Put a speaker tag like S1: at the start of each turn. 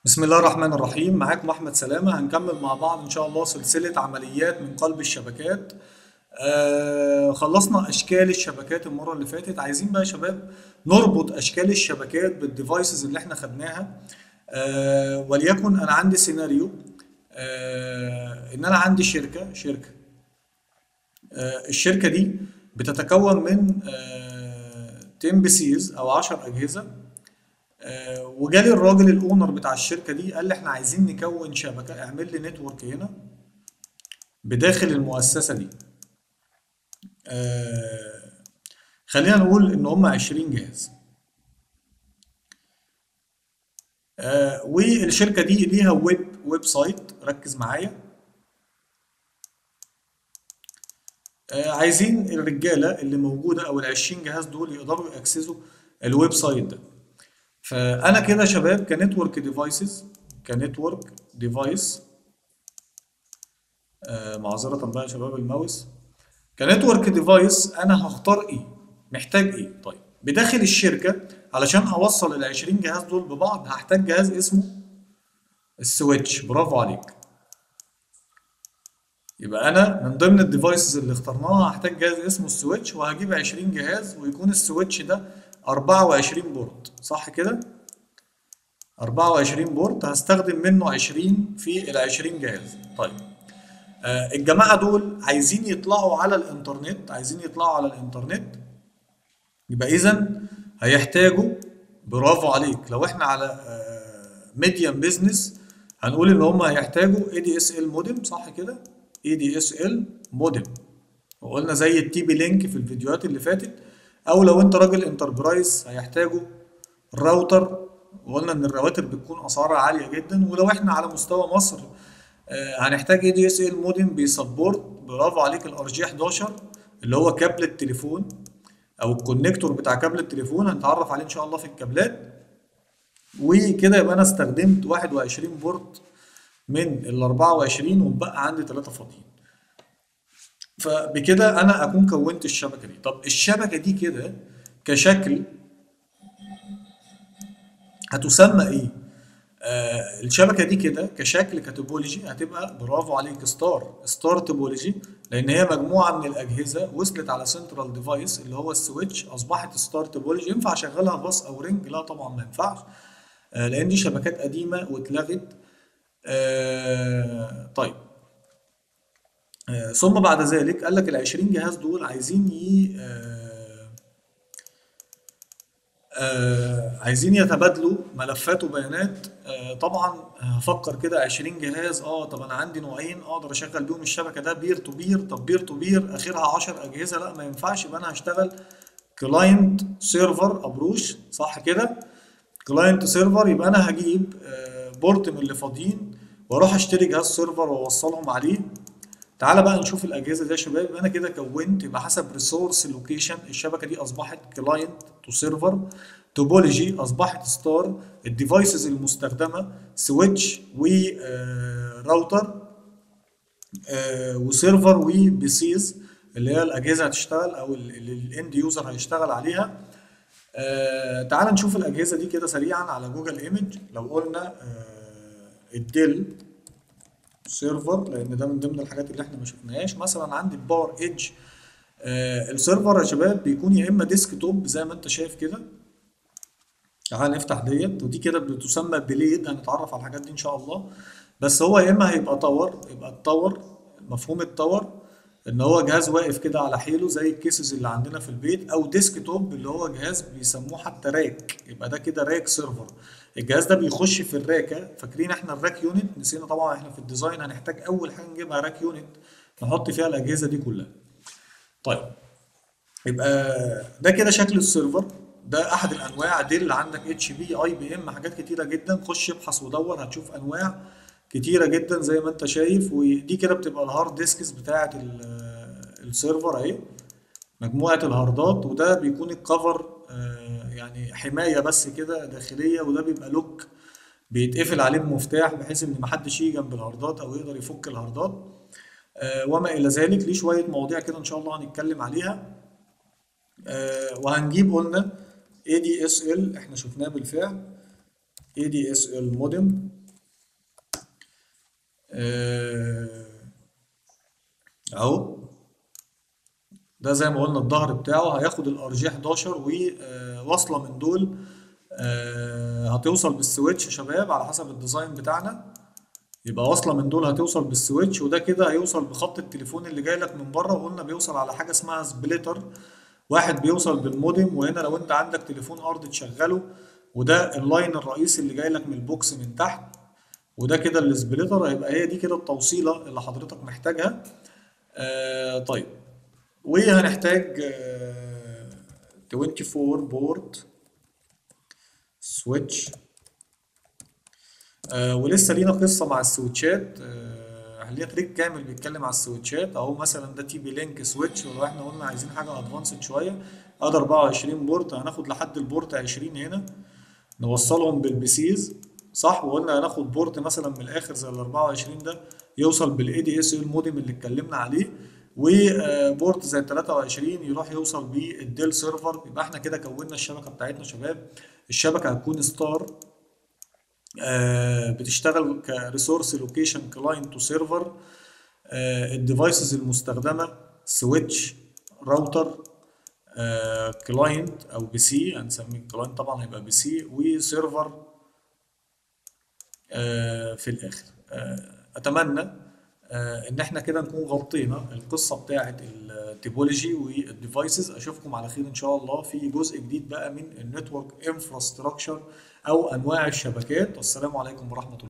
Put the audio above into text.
S1: بسم الله الرحمن الرحيم معاكم احمد سلامه هنكمل مع بعض ان شاء الله سلسله عمليات من قلب الشبكات آه خلصنا اشكال الشبكات المره اللي فاتت عايزين بقى يا شباب نربط اشكال الشبكات بالديفايسز اللي احنا خدناها آه وليكن انا عندي سيناريو آه ان انا عندي شركه شركه آه الشركه دي بتتكون من آه 10 بيسيز او 10 اجهزه آه، وجالي الراجل الاونر بتاع الشركه دي قال لي احنا عايزين نكون شبكه اعمل لي نتورك هنا بداخل المؤسسه دي آه، خلينا نقول ان هم 20 جهاز آه، والشركه دي ليها ويب ويب سايت ركز معايا آه، عايزين الرجاله اللي موجوده او ال 20 جهاز دول يقدروا ياكسسوا الويب سايت ده فانا كده يا شباب كنتورك ديفايسز كنتورك ديفايس آه معذرة بقى يا شباب الماوس كنتورك ديفايس انا هختار ايه محتاج ايه طيب بداخل الشركة علشان اوصل ال 20 جهاز دول ببعض هحتاج جهاز اسمه السويتش برافو عليك يبقى انا من ضمن الديفايسز اللي اخترناها هحتاج جهاز اسمه السويتش وهجيب 20 جهاز ويكون السويتش ده 24 بورت صح كده 24 بورت هستخدم منه 20 في ال 20 جهاز طيب آه الجماعه دول عايزين يطلعوا على الانترنت عايزين يطلعوا على الانترنت يبقى اذا هيحتاجوا برافو عليك لو احنا على آه ميديم بزنس هنقول ان هم هيحتاجوا اي دي اس ال مودم صح كده اي دي اس ال مودم وقلنا زي التي بي لينك في الفيديوهات اللي فاتت او لو انت راجل انتربرايز هيحتاجوا الراوتر وقلنا ان الرواتر بتكون اسعارها عاليه جدا ولو احنا على مستوى مصر آه هنحتاج اي دي اس ال مودم بيسبورت برافو عليك الار جي 11 اللي هو كابل التليفون او الكونكتور بتاع كابل التليفون هنتعرف عليه ان شاء الله في الكابلات وكده يبقى انا استخدمت 21 بورت من ال 24 وبقى عندي 3 فاضيين فبكده انا اكون كونت الشبكه دي طب الشبكه دي كده كشكل هتسمى ايه آه الشبكه دي كده كشكل كتوبولوجي هتبقى برافو عليك ستار ستار توبولوجي لان هي مجموعه من الاجهزه وصلت على سنترال ديفايس اللي هو السويتش اصبحت ستار توبولوجي ينفع اشغلها باص او رينج لا طبعا ما ينفعش آه لان دي شبكات قديمه واتلغت آه طيب آه ثم بعد ذلك قال لك ال 20 جهاز دول عايزين ي آه آه عايزين يتبادلوا ملفات وبيانات آه طبعا هفكر كده 20 جهاز اه طب انا عندي نوعين اقدر اشغل بيهم الشبكه ده بير تو بير طب بير تو بير اخرها 10 اجهزه لا ما ينفعش يبقى انا هشتغل كلاينت سيرفر ابروش صح كده كلاينت سيرفر يبقى انا هجيب آه بورت من اللي فاضيين واروح اشتري جهاز سيرفر واوصلهم عليه تعالى بقى نشوف الاجهزه دي يا شباب انا كده كونت يبقى حسب ريسورس لوكيشن الشبكه دي اصبحت كلاينت تو سيرفر توبولوجي اصبحت ستار الديفايسز المستخدمه سويتش وراوتر وسيرفر وبيسيز اللي هي الاجهزه هتشتغل او اللي الاند يوزر هيشتغل عليها آه تعال نشوف الاجهزه دي كده سريعا على جوجل ايمج لو قلنا آه الديل سيرفر لان ده من ضمن الحاجات اللي احنا ما شفناهاش مثلا عندي الباور ايدج آه السيرفر يا شباب بيكون يا اما ديسك توب زي ما انت شايف كده تعال نفتح ديت ودي كده بتسمى بليد هنتعرف على الحاجات دي ان شاء الله بس هو يا اما هيبقى تاور يبقى التاور مفهوم التاور ان هو جهاز واقف كده على حيله زي الكيسز اللي عندنا في البيت او ديسك توب اللي هو جهاز بيسموه حتى راك يبقى ده كده راك سيرفر الجهاز ده بيخش في الراكه فاكرين احنا الراك يونت نسينا طبعا احنا في الديزاين هنحتاج اول حاجه نجيبها راك يونت نحط فيها الاجهزه دي كلها طيب يبقى ده كده شكل السيرفر ده احد الانواع دي اللي عندك اتش بي اي بي ام حاجات كتيره جدا خش ابحث ودور هتشوف انواع كتيره جدا زي ما انت شايف ودي كده بتبقى الهارد ديسكس بتاعه السيرفر اهي مجموعه الهاردات وده بيكون الكفر يعني حمايه بس كده داخليه وده بيبقى لوك بيتقفل عليه بمفتاح بحيث ان محدش يجي جنب الهاردات او يقدر يفك الهاردات وما الى ذلك ليه شويه مواضيع كده ان شاء الله هنتكلم عليها وهنجيب قلنا ADSL احنا شفناه بالفعل ADSL مودم آه، اهو ده زي ما قلنا الظهر بتاعه هياخد الار جي 11 وواصله من دول آه، هتوصل بالسويتش يا شباب على حسب الديزاين بتاعنا يبقى واصله من دول هتوصل بالسويتش وده كده هيوصل بخط التليفون اللي جاي لك من بره وقلنا بيوصل على حاجه اسمها سبليتر واحد بيوصل بالمودم وهنا لو انت عندك تليفون ارضي تشغله وده اللاين الرئيسي اللي جاي لك من البوكس من تحت وده كده السبليتر هيبقى هي دي كده التوصيله اللي حضرتك محتاجها آه طيب وهنحتاج آه 24 بورد سويتش آه ولسه لينا قصه مع السويتشات آه لينا تريك كامل بيتكلم على السويتشات اهو مثلا ده تي بي لينك سويتش ولو احنا قلنا عايزين حاجه ادفانسد شويه ادي 24 بورت هناخد لحد البورت 20 هنا نوصلهم بالبيسيز صح وقلنا هناخد بورت مثلا من الاخر زي ال 24 ده يوصل بالاي دي اس ال مودم اللي اتكلمنا عليه وبورت زي ال 23 يروح يوصل بالديل سيرفر يبقى احنا كده كونا الشبكه بتاعتنا شباب الشبكه هتكون ستار آه، بتشتغل كريسورس لوكيشن كلاينت تو سيرفر الديفايسز المستخدمه سويتش راوتر كلاينت او بي سي هنسميه كلاينت طبعا هيبقى بي سي وسيرفر آه، في الاخر آه، اتمنى آه، ان احنا كده نكون غطينا القصه بتاعه التيبولوجي والديفايسز اشوفكم على خير ان شاء الله في جزء جديد بقى من النتورك انفراستراكشر او انواع الشبكات والسلام عليكم ورحمه الله